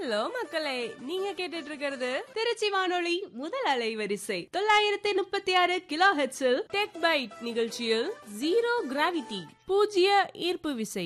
hello மக்களே நீங்க கேட்டுட்டு இருக்கிறது திருச்சி வானொலி முதல் அலைவரிசை தொள்ளாயிரத்தி முப்பத்தி ஆறு கிலோ ஹெட்ஸில் டெக் பைட் நிகழ்ச்சியில் ஜீரோ கிராவிட்டி பூஜ்ய ஈர்ப்பு விசை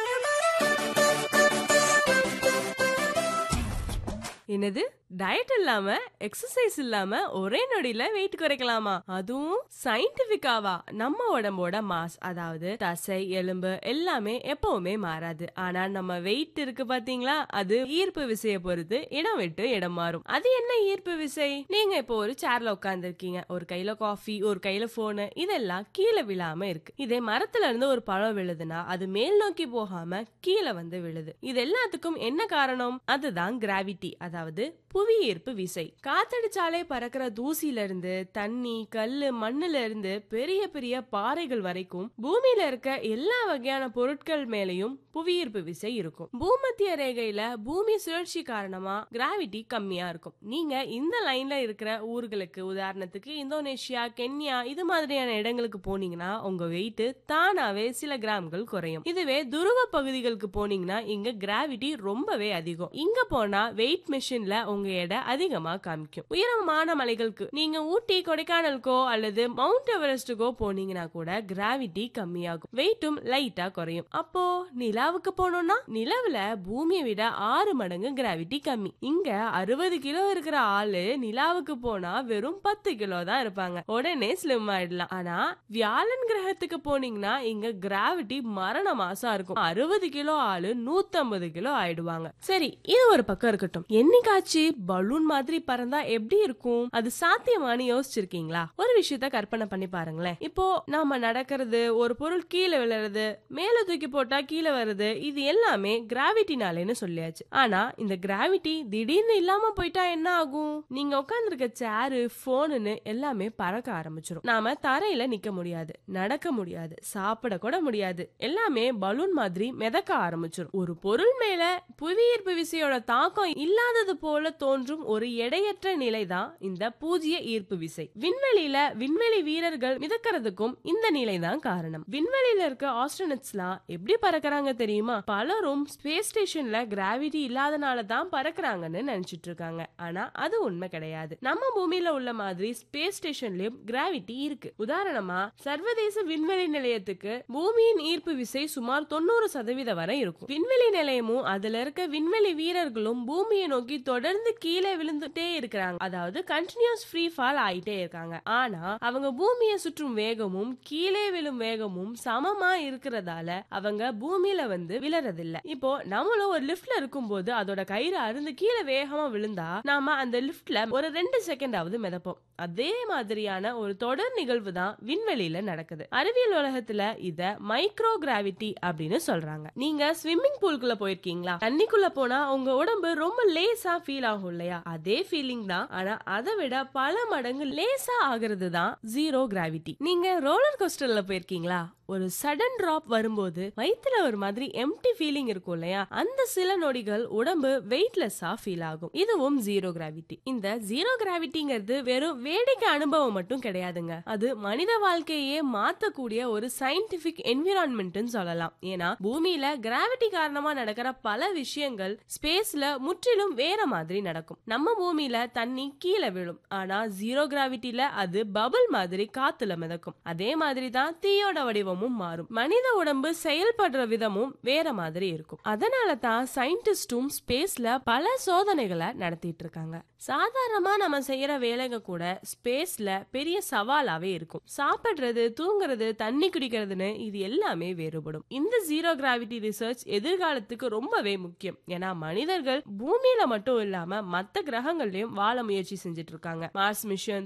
என்னது டயட் இல்லாம எக்ஸசைஸ் இல்லாம ஒரே நொடியில வெயிட் குறைக்கலாமா அதுவும் சயின்டிபிக்காவா நம்ம உடம்போட மாஸ் அதாவது தசை எலும்பு எல்லாமே எப்பவுமே மாறாது ஆனா நம்ம வெயிட் இருக்கு பாத்தீங்களா அது ஈர்ப்பு விசையை பொறுத்து இடம் விட்டு இடம் மாறும் அது என்ன ஈர்ப்பு விசை நீங்க இப்போ ஒரு சேர்ல உட்கார்ந்துருக்கீங்க ஒரு கையில காஃபி ஒரு கையில போனு இதெல்லாம் கீழே விழாம இருக்கு இதே மரத்துல இருந்து ஒரு பழம் விழுதுன்னா அது மேல் நோக்கி போகாம கீழே வந்து விழுது இது எல்லாத்துக்கும் என்ன காரணம் அதுதான் கிராவிட்டி அதாவது புவி ஈர்ப்பு விசை காத்தடிச்சாலே பறக்கிற தூசில இருந்து தண்ணி கல்லு மண்ணுல இருந்து பெரிய பெரிய பாறைகள் வரைக்கும் பூமியில இருக்க எல்லா வகையான பொருட்கள் மேலயும் புவியீர்ப்பு விசை இருக்கும் பூமத்திய ரேகையில பூமி சுழற்சி காரணமா கிராவிட்டி கம்மியா இருக்கும் நீங்க இந்த லைன்ல இருக்கிற ஊர்களுக்கு உதாரணத்துக்கு இந்தோனேஷியா கென்யா இது மாதிரியான இடங்களுக்கு போனீங்கன்னா உங்க வெயிட் தானாவே சில கிராம்கள் குறையும் இதுவே துருவ பகுதிகளுக்கு போனீங்கன்னா இங்க கிராவிட்டி ரொம்பவே அதிகம் இங்க போனா வெயிட் மிஷின்ல உங்க எடை அதிகமா காமிக்கும் உயரமான மலைகளுக்கு நீங்க ஊட்டி கொடைக்கானலுக்கோ அல்லது மவுண்ட் எவரெஸ்டுக்கோ போனீங்கன்னா கூட கிராவிட்டி கம்மியாகும் வெயிட்டும் லைட்டா குறையும் அப்போ நிலாவுக்கு போனோம்னா நிலவுல பூமியை விட ஆறு மடங்கு கிராவிட்டி கம்மி இங்க அறுபது கிலோ இருக்கிற ஆளு நிலாவுக்கு போனா வெறும் பத்து கிலோ தான் இருப்பாங்க உடனே ஸ்லிம் ஆயிடலாம் ஆனா வியாழன் கிரகத்துக்கு போனீங்கன்னா இங்க கிராவிட்டி மரண மாசம் இருக்கும் அறுபது கிலோ ஆளு நூத்தம்பது கிலோ ஆயிடுவாங்க சரி இது ஒரு பக்கம் இருக்கட்டும் என்னைக்காச்சு பலூன் மாதிரி பறந்தா எப்படி இருக்கும் அது சாத்தியமானு யோசிச்சிருக்கீங்களா ஒரு விஷயத்த கற்பனை பண்ணி பாருங்களேன் இப்போ நாம நடக்கிறது ஒரு பொருள் கீழே விழுறது மேல தூக்கி போட்டா கீழே வருது இது எல்லாமே கிராவிட்டினாலேன்னு சொல்லியாச்சு ஆனா இந்த கிராவிட்டி திடீர்னு இல்லாம போயிட்டா என்ன ஆகும் நீங்க உட்கார்ந்துருக்க சேரு போனுன்னு எல்லாமே பறக்க ஆரம்பிச்சிடும் நாம தரையில நிக்க முடியாது நடக்க முடியாது சாப்பிட கூட முடியாது எல்லாமே பலூன் மாதிரி மிதக்க ஆரம்பிச்சிடும் ஒரு பொருள் மேல புவியீர்ப்பு விசையோட தாக்கம் இல்லாதது போல தோன்றும் ஒரு எடையற்ற நிலைதான் இந்த பூஜ்ய ஈர்ப்பு விசை விண்வெளியில விண்வெளி வீரர்கள் மிதக்கிறதுக்கும் இந்த நிலைதான் காரணம் விண்வெளியில இருக்க ஆஸ்ட்ரோனட்ஸ்லாம் எப்படி பறக்கறாங்க தெரியுமா பலரும் ஸ்பேஸ் ஸ்டேஷன்ல கிராவிட்டி இல்லாதனால தான் பறக்கறாங்கன்னு நினைச்சிட்டு இருக்காங்க ஆனா அது உண்மை கிடையாது நம்ம பூமியில உள்ள மாதிரி ஸ்பேஸ் ஸ்டேஷன்லயும் கிராவிட்டி இருக்கு உதாரணமா சர்வதேச விண்வெளி நிலையத்துக்கு பூமியின் ஈர்ப்பு விசை சுமார் தொண்ணூறு சதவீதம் வரை இருக்கும் விண்வெளி நிலையமும் அதுல இருக்க விண்வெளி வீரர்களும் பூமியை நோக்கி தொடர்ந்து கீழே விழுந்துட்டே இருக்கிறாங்க அதாவது கண்டினியூஸ் ஃப்ரீ ஃபால் ஆயிட்டே இருக்காங்க ஆனா அவங்க பூமியை சுற்றும் வேகமும் கீழே விழும் வேகமும் சமமா இருக்கிறதால அவங்க பூமியில வந்து விழறதில்ல இப்போ நம்மளும் ஒரு லிஃப்ட்ல இருக்கும்போது அதோட கயிறு அருந்து கீழே வேகமா விழுந்தா நாம அந்த லிஃப்ட்ல ஒரு ரெண்டு செகண்டாவது மிதப்போம் அதே மாதிரியான ஒரு தொடர் நிகழ்வு தான் விண்வெளியில நடக்குது அறிவியல் உலகத்துல இத மைக்ரோ கிராவிட்டி அப்படின்னு சொல்றாங்க நீங்க ஸ்விம்மிங் பூல்குள்ள போயிருக்கீங்களா தண்ணிக்குள்ள போனா உங்க உடம்பு ரொம்ப லேசா ஃபீல் ஆகும் இல்லையா அதே ஃபீலிங் தான் ஆனா அதை விட பல மடங்கு லேசா ஆகுறது தான் ஜீரோ கிராவிட்டி நீங்க ரோலர் கோஸ்டர்ல போயிருக்கீங்களா ஒரு சடன் டிராப் வரும்போது வயித்துல ஒரு மாதிரி எம்டி ஃபீலிங் இருக்கும் இல்லையா அந்த சில நொடிகள் உடம்பு வெயிட்லெஸ்ஸா ஃபீல் ஆகும் இதுவும் ஜீரோ கிராவிட்டி இந்த ஜீரோ கிராவிட்டிங்கிறது வெறும் வேடிக்கை அனுபவம் மட்டும் கிடையாதுங்க அது மனித வாழ்க்கையே மாத்தக்கூடிய ஒரு சயின்டிபிக் என்விரான்மெண்ட் சொல்லலாம் ஏன்னா பூமியில கிராவிட்டி காரணமா நடக்கிற பல விஷயங்கள் ஸ்பேஸ்ல முற்றிலும் வேற மாதிரி நடக்கும் நம்ம பூமியில தண்ணி கீழே விழும் ஆனா ஜீரோ கிராவிட்டில அது பபிள் மாதிரி காத்துல மிதக்கும் அதே மாதிரி தான் தீயோட வடிவமும் மாறும் மனித உடம்பு செயல்படுற விதமும் வேற மாதிரி இருக்கும் அதனால தான் சயின்டிஸ்டும் ஸ்பேஸ்ல பல சோதனைகளை நடத்திட்டு இருக்காங்க சாதாரணமா நம்ம செய்யற வேலைங்க கூட ஸ்பேஸ்ல பெரிய சவாலாவே இருக்கும் சாப்பிடுறது தூங்குறது தண்ணி குடிக்கிறதுன்னு இது எல்லாமே வேறுபடும் இந்த ஜீரோ கிராவிட்டி ரிசர்ச் எதிர்காலத்துக்கு ரொம்பவே முக்கியம் ஏன்னா மனிதர்கள் பூமியில மட்டும் இல்லாம மத்த கிரகங்கள்லயும் வாழ முயற்சி செஞ்சுட்டு இருக்காங்க மார்ஸ் மிஷன்